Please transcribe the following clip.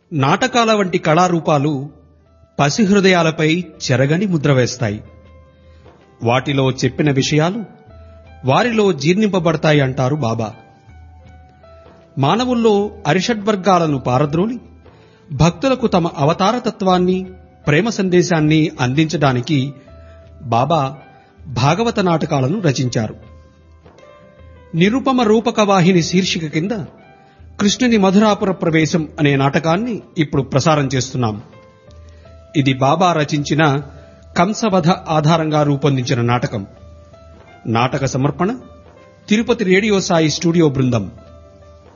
నాటకాల వంటి కళారూపాలు పసిహృదయాలపై చెరగని ముద్ర వేస్తాయి వాటిలో చెప్పిన విషయాలు వారిలో జీర్ణింపబడతాయి అంటారు బాబా మానవుల్లో అరిషడ్వర్గాలను పారద్రోలి భక్తులకు తమ అవతారతత్వాన్ని ప్రేమ సందేశాన్ని అందించడానికి బాబా భాగవత నాటకాలను రచించారు నిరుపమ రూపక వాహిని శీర్షిక కింద కృష్ణుని మధురాపుర ప్రవేశం అనే నాటకాన్ని ఇప్పుడు ప్రసారం చేస్తున్నాం ఇది బాబా రచించిన కంసవధ ఆధారంగా రూపొందించిన నాటకం నాటక సమర్పణ తిరుపతి రేడియో సాయి స్టూడియో బృందం